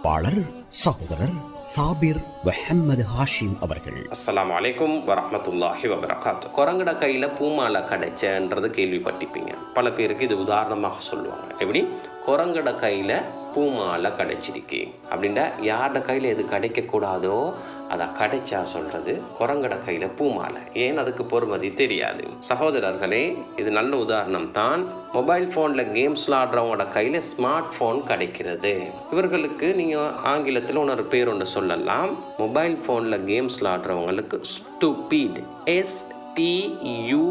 பாளர் சகோதரர் சாபிர் முஹம்மது ஹாஷிம் அவர்கள் அஸ்ஸலாமு அலைக்கும் வரஹ்மத்துல்லாஹி வபரகாத்து குரங்கட கையில் பூமாலை கிடைச்சன்றது கேள்விப்பட்டிருப்பீங்க பல பேருக்கு இது உதாரணமாக சொல்லுவாங்க எப்படி குரங்கட கையில் பூமாலை கிடைச்சிருக்கு அப்படின்டா யாரோட கையில் எது கிடைக்கக்கூடாதோ அதை கிடைச்சா சொல்கிறது குரங்கட கையில் பூமாலை ஏன் அதுக்கு பொறுமதி தெரியாது சகோதரர்களே இது நல்ல உதாரணம் தான் மொபைல் ஃபோனில் கேம்ஸ் விளாடுறவங்களோட கையில் ஸ்மார்ட் ஃபோன் கிடைக்கிறது இவர்களுக்கு நீங்கள் ஆங்கிலத்தில் இன்னொரு பேர் ஒன்று சொல்லலாம் மொபைல் ஃபோனில் கேம்ஸ் விளாடுறவங்களுக்கு ஸ்டூபிட் எஸ் டியூ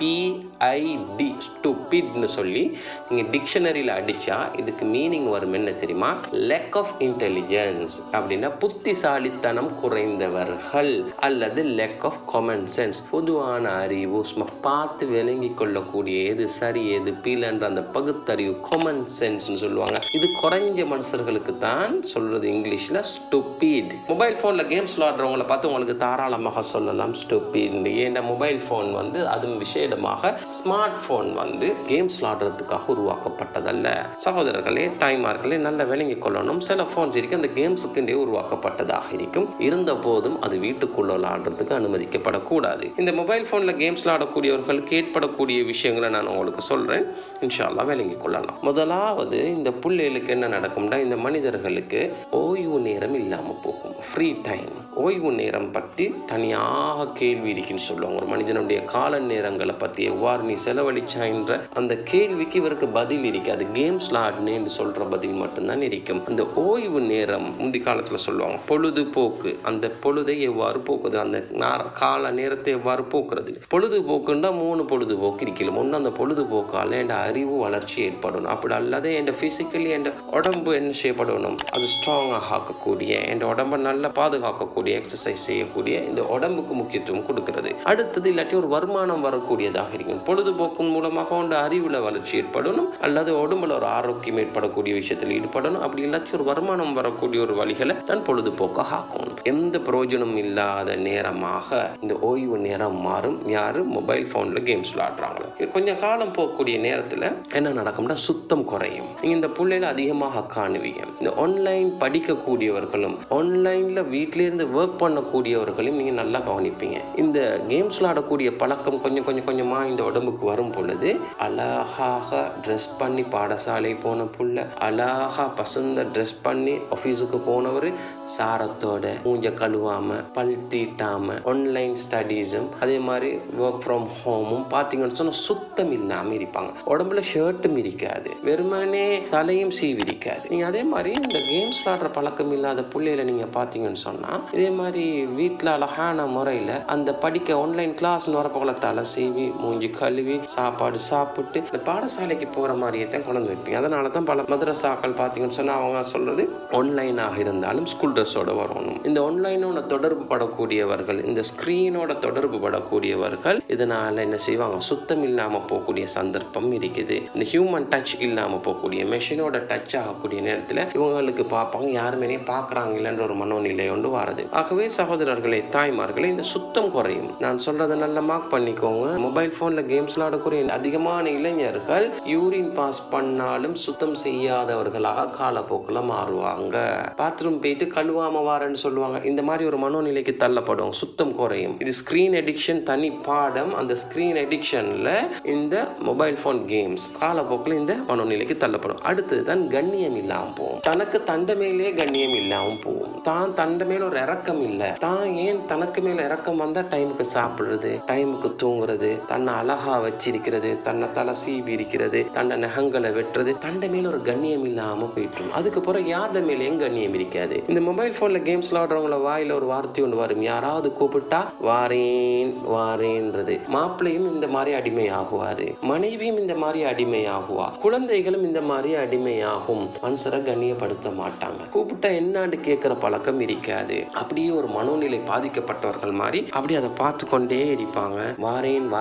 பிஐடி ஸ்டூபிட்னு சொல்லி நீங்கள் டிக்ஷனரியில் அடித்தா இதுக்கு மீனிங் வரும் என்ன தெரியுமா லெக் ஆஃப் இன்டெலிஜென்ஸ் அப்படின்னா புத்திசாலித்தனம் குறைந்தவர்கள் அல்லது லெக் ஆஃப் காமன் சென்ஸ் பொதுவான அறிவு சும்மா பார்த்து விளங்கி கொள்ளக்கூடிய எது சரி எது பீலன்ற அந்த பகுத்தறிவு காமன் சென்ஸ்னு சொல்லுவாங்க இது குறைஞ்ச மனுஷர்களுக்கு தான் சொல்றது இங்கிலீஷில் ஸ்டூபிட் மொபைல் ஃபோனில் கேம்ஸ் விளாடுறவங்கள பார்த்து உங்களுக்கு தாராளமாக சொல்லலாம் ஸ்டூபிட் ஏன்னா மொபைல் ஃபோன் வந்து அதுவும் விசேடமாக ஸ்மார்ட் ஃபோன் வந்து கேம்ஸ் விளாடுறதுக்காக உருவாக்கப்பட்டதல்ல சகோதரர்களே தாய்மார்களே நல்லா விளங்கி கொள்ளணும் சில ஃபோன்ஸ் இருக்கு அந்த கேம்ஸுக்குண்டே உருவாக்கப்பட்டதாக இருக்கும் இருந்த போதும் அது வீட்டுக்குள்ள விளாடுறதுக்கு அனுமதிக்கப்படக்கூடாது இந்த மொபைல் ஃபோனில் கேம்ஸ் விளாடக்கூடியவர்களுக்கு ஏற்படக்கூடிய விஷயங்களை நான் உங்களுக்கு சொல்கிறேன் இன்ஷால்லா விளங்கி கொள்ளலாம் முதலாவது இந்த புள்ளைகளுக்கு என்ன நடக்கும்னா இந்த மனிதர்களுக்கு ஓய்வு நேரம் இல்லாமல் போகும் ஃப்ரீ டைம் ஓய்வு நேரம் பற்றி தனியாக கேள்வி இருக்குன்னு சொல்லுவாங்க ஒரு மனிதனுடைய கால நேரங்களை பற்றி எவ்வாறு நீ செலவழிச்சான்ற அந்த கேள்விக்கு இவருக்கு பதில் இருக்காது கேம்ஸ் விளாடுனேன்னு சொல்கிற பதில் மட்டும்தான் இருக்கும் அந்த ஓய்வு நேரம் முந்தி காலத்தில் சொல்லுவாங்க பொழுதுபோக்கு அந்த பொழுதை எவ்வாறு போக்குது அந்த நார- கால நேரத்தை எவ்வாறு போக்குறது பொழுதுபோக்குன்னா மூணு பொழுதுபோக்கு இருக்கலும் ஒன்று அந்த பொழுதுபோக்கால் என் அறிவு வளர்ச்சி ஏற்படணும் அப்படி அல்லாத என் ஃபிசிக்கலி என் உடம்பு என்ன செய்யப்படணும் அது ஸ்ட்ராங்காக ஆக்கக்கூடிய என் உடம்பை நல்லா பாதுகாக்கக்கூடிய எக்ஸசைஸ் செய்யக்கூடிய இந்த உடம்புக்கு முக்கியத்துவம் கொடுக்கிறது அடுத்தது இல்லாட்டி ஒரு வருமானம் வரக்கூடியதாக இருக்கும் பொழுதுபோக்கின் மூலமாக உண்ட அறிவில் வளர்ச்சி ஏற்படணும் அல்லது உடம்புல ஒரு ஆரோக்கியம் ஏற்படக்கூடிய விஷயத்தில் ஈடுபடணும் அப்படி இல்லாட்டி ஒரு வருமானம் வரக்கூடிய ஒரு வழிகளை தான் பொழுதுபோக்காக ஆக்கணும் எந்த பிரயோஜனம் இல்லாத நேரமாக இந்த ஓய்வு நேரம் மாறும் யாரு மொபைல் ஃபோனில் கேம்ஸ் விளாடுறாங்களோ இது கொஞ்சம் காலம் போகக்கூடிய நேரத்தில் என்ன நடக்கும்னா சுத்தம் குறையும் நீங்க இந்த பிள்ளைகளை அதிகமாக காணுவீங்க இந்த ஆன்லைன் படிக்கக்கூடியவர்களும் ஆன்லைனில் வீட்டிலேருந்து ஒர்க் பண்ணக்கூடியவர்களையும் நீங்கள் நல்லா கவனிப்பீங்க இந்த கேம்ஸ் விளாடக்கூடிய பழக்கம் கொஞ்சம் கொஞ்சம் கொஞ்சமாக இந்த உடம்புக்கு வரும் பொழுது அழகாக ட்ரெஸ் பண்ணி பாடசாலை போன புள்ள அழகாக பசந்த ட்ரெஸ் பண்ணி ஆஃபீஸுக்கு போனவர் சாரத்தோட மூஞ்ச கழுவாம பல் தீட்டாம ஆன்லைன் ஸ்டடீஸும் அதே மாதிரி ஒர்க் ஃப்ரம் ஹோமும் பார்த்தீங்கன்னு சொன்னால் சுத்தம் இல்லாமல் இருப்பாங்க உடம்புல ஷர்ட்டும் இருக்காது வெறுமனே தலையும் சீவி இருக்காது நீங்கள் அதே மாதிரி இந்த கேம்ஸ் விளாடுற பழக்கம் இல்லாத பிள்ளைகளை நீங்கள் பார்த்தீங்கன்னு சொன்னால் இதே மாதிரி வீட்டில் அழகான முறையில் அந்த படிக்க ஆன்லைன் கிளாஸ்னு வரப்போல தலை சீவி மூஞ்சி கழுவி சாப்பாடு சாப்பிட்டு இந்த பாடசாலைக்கு போகிற மாதிரியே தான் கொண்டு வைப்பீங்க அதனால தான் பல மதரசாக்கள் பார்த்தீங்கன்னு சொன்னால் அவங்க சொல்கிறது ஆன்லைனாக இருந்தாலும் ஸ்கூல் ட்ரெஸ்ஸோட வரணும் இந்த ஆன்லைனோட தொடர்பு படக்கூடியவர்கள் இந்த ஸ்க்ரீனோட தொடர்பு படக்கூடியவர்கள் இதனால் என்ன செய்வாங்க சுத்தம் இல்லாமல் போகக்கூடிய சந்தர்ப்பம் இருக்குது இந்த ஹியூமன் டச் இல்லாமல் போகக்கூடிய மெஷினோட டச் ஆகக்கூடிய நேரத்தில் இவங்களுக்கு பார்ப்பாங்க யாருமே பார்க்குறாங்க இல்லைன்ற ஒரு மனோநிலை ஒன்று வாருது ஆகவே சகோதரர்களே தாய்மார்களே இந்த சுத்தம் குறையும் நான் சொல்றதை நல்லா மார்க் பண்ணிக்கோங்க மொபைல் ஃபோனில் கேம்ஸ் விளாடக்கூடிய அதிகமான இளைஞர்கள் யூரின் பாஸ் பண்ணாலும் சுத்தம் செய்யாதவர்களாக காலப்போக்கில் மாறுவாங்க பாத்ரூம் போயிட்டு கழுவாம வாரேன்னு சொல்லுவாங்க இந்த மாதிரி ஒரு மனோநிலைக்கு தள்ளப்படும் சுத்தம் குறையும் இது ஸ்க்ரீன் எடிக்ஷன் தனி பாடம் அந்த ஸ்க்ரீன் எடிக்ஷனில் இந்த மொபைல் ஃபோன் கேம்ஸ் காலப்போக்கில் இந்த மனோநிலைக்கு தள்ளப்படும் அடுத்தது தான் கண்ணியம் இல்லாமல் போகும் தனக்கு தண்டை மேலே கண்ணியம் இல்லாமல் போகும் தான் தண்டை மேல ஒரு இறக்கம் இல்லை தான் ஏன் தனக்கு மேல இறக்கம் வந்தா டைமுக்கு சாப்பிடுறது டைமுக்கு தூங்குறது தன்னை அழகா வச்சிருக்கிறது தன்னை தலை சீவி இருக்கிறது தன்னை நகங்களை வெட்டுறது தண்டை மேல ஒரு கண்ணியம் இல்லாம போயிட்டு அதுக்கு பிறகு யார்ட மேலேயும் கண்ணியம் இருக்காது இந்த மொபைல் போன்ல கேம்ஸ் விளாடுறவங்கள வாயில ஒரு வார்த்தை ஒன்று வரும் யாராவது கூப்பிட்டா வாரேன் வாரேன்றது மாப்பிள்ளையும் இந்த மாதிரி அடிமையாகுவாரு மனைவியும் இந்த மாதிரி அடிமையாகுவா குழந்தைகளும் இந்த மாதிரி அடிமையாகும் மனுஷரை கண்ணியப்படுத்த மாட்டாங்க கூப்பிட்டா என்னான்னு கேட்கிற பழக்கம் இருக்காது அப்படியே ஒரு மனோநிலை பாதிக்கப்பட்டவர்கள் மாதிரி அப்படி அதை பார்த்து கொண்டே இருப்பாங்க வாரேன் வாரேன்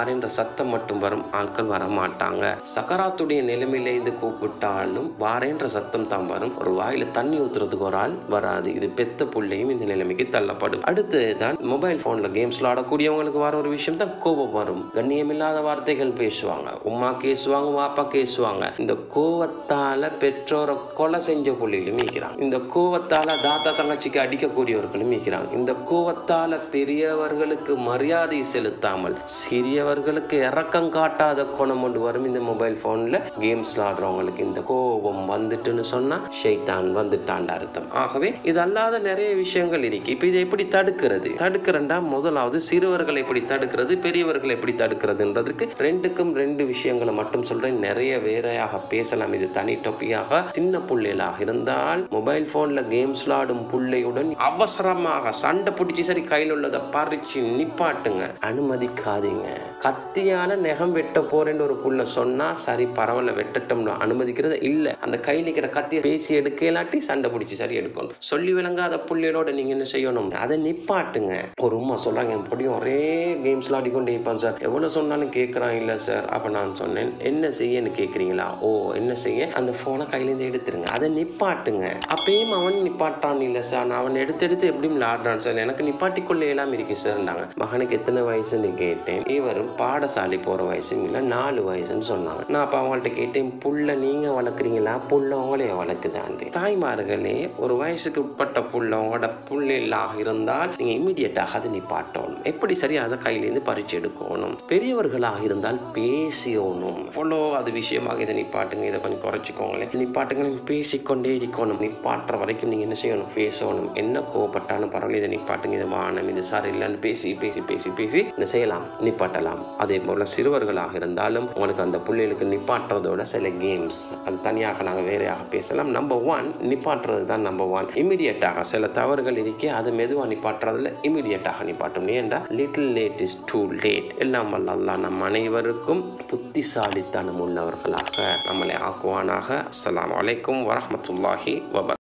வாரேன்ற சத்தம் மட்டும் வரும் ஆட்கள் வர மாட்டாங்க சக்கராத்துடைய நிலைமையில இருந்து கூப்பிட்டாலும் வாரேன்ற சத்தம் தான் வரும் ஒரு வாயில தண்ணி ஊத்துறதுக்கு ஒரு ஆள் வராது இது பெத்த புள்ளையும் இந்த நிலைமைக்கு தள்ளப்படும் அடுத்து தான் மொபைல் போன்ல கேம்ஸ் விளாடக்கூடியவங்களுக்கு வர ஒரு விஷயம் தான் கோபம் வரும் கண்ணியமில்லாத வார்த்தைகள் பேசுவாங்க உமா கேசுவாங்க வாப்பா கேசுவாங்க இந்த கோவத்தால பெற்றோரை கொலை செஞ்ச புள்ளிகளும் மீக்கிறாங்க இந்த கோவத்தால தாத்தா தங்கச்சிக்கு அடிக்கக்கூடியவர்களும் மீக்கிறாங்க இந்த கோவத்தால பெரியவர்களுக்கு மரியாதை செலுத்தாமல் சிறியவர்களுக்கு இறக்கம் காட்டாத குணம் கொண்டு வரும் இந்த மொபைல் போன்ல கேம்ஸ் விளாடுறவங்களுக்கு இந்த கோபம் வந்துட்டுன்னு சொன்னா ஷைத்தான் வந்துட்டான் அர்த்தம் ஆகவே இது அல்லாத நிறைய விஷயங்கள் இருக்கு இப்ப இதை எப்படி தடுக்கிறது தடுக்கிறண்டா முதலாவது சிறுவர்களை எப்படி தடுக்கிறது பெரியவர்களை எப்படி தடுக்கிறதுன்றதுக்கு ரெண்டுக்கும் ரெண்டு விஷயங்களை மட்டும் சொல்றேன் நிறைய வேறையாக பேசலாம் இது தனி டொப்பியாக சின்ன புள்ளைகளாக இருந்தால் மொபைல் போன்ல கேம்ஸ் விளாடும் புள்ளையுடன் அவசரமாக சண்டை பிடிச்சி சரி கையில் உள்ளதை பறிச்சு நிப்பாட்டுங்க அனுமதிக்காதீங்க கத்தியால நெகம் வெட்ட போறேன்னு ஒரு புள்ள சொன்னா சரி பரவாயில்ல வெட்டட்டோம்னு அனுமதிக்கிறது இல்ல அந்த கையில் இருக்கிற கத்தியை பேசி எடுக்க இல்லாட்டி சண்டை பிடிச்சி சரி எடுக்கணும் சொல்லி விளங்காத புள்ளையோட நீங்க என்ன செய்யணும் அதை நிப்பாட்டுங்க ஒரு உமா சொல்றாங்க என் பொடியும் ஒரே கேம்ஸ் விளாடிக்கொண்டே இருப்பான் சார் எவ்வளவு சொன்னாலும் கேட்கறான் இல்ல சார் அப்ப நான் சொன்னேன் என்ன செய்யன்னு கேக்குறீங்களா ஓ என்ன செய்ய அந்த போனை கையிலேருந்து எடுத்துருங்க அதை நிப்பாட்டுங்க அப்பயும் அவன் நிப்பாட்டான் இல்ல சார் நான் அவன் எடுத்து எடுத்து எப்படி விளையாடுறான் சார் எனக்கு நிப்பாட்டி கொள்ள எல்லாம் இருக்கு சார்னாங்க மகனுக்கு எத்தனை வயசுன்னு கேட்டேன் இவரும் பாடசாலை போற வயசும் இல்ல நாலு வயசுன்னு சொன்னாங்க நான் அப்ப அவங்கள்ட்ட கேட்டேன் புள்ள நீங்க வளர்க்குறீங்களா புள்ள உங்களைய வளர்க்குதாண்டு தாய்மார்களே ஒரு வயசுக்கு உட்பட்ட புள்ள உங்களோட புள்ளைகளாக இருந்தால் நீங்க இம்மிடியட்டாக அதை நிப்பாட்டணும் எப்படி சரி அதை கையிலேருந்து பறிச்சு எடுக்கணும் பெரியவர்களாக இருந்தால் பேசியோணும் அவ்வளோ அது விஷயமாக இதை நிப்பாட்டுங்க இதை கொஞ்சம் குறைச்சிக்கோங்களேன் நிப்பாட்டுங்க பேசிக்கொண்டே இருக்கணும் நிப்பாட்டுற வரைக்கும் நீங்க என்ன செய்யணும் பேசணும் என்ன கோவப்பட்டாலும் பரவாயில்ல இதை நிப்பாட்டுங்க இது வானம் இது சரியில்லைன்னு பேசி பேசி பேசி பேசி இதை செய்யலாம் நிப்பாட்டலாம் அதே போல சிறுவர்களாக இருந்தாலும் உங்களுக்கு அந்த பிள்ளைகளுக்கு நிப்பாட்டுறதோட சில கேம்ஸ் அது தனியாக நாங்கள் வேறையாக பேசலாம் நம்பர் ஒன் நிப்பாட்டுறது தான் நம்பர் ஒன் இமிடியட்டாக சில தவறுகள் இருக்கே அதை மெதுவாக நிப்பாட்டுறதுல இமிடியட்டாக நிப்பாட்டும் ஏன்டா little late is too late எல்லாம் வல்ல அல்லாஹ் நம் அனைவருக்கும் புத்திசாலித்தனம் உள்ளவர்களாக நம்மளை ஆக்குவானாக அஸ்ஸலாமு அலைக்கும் வரஹ்மத்துல்லாஹி வபர்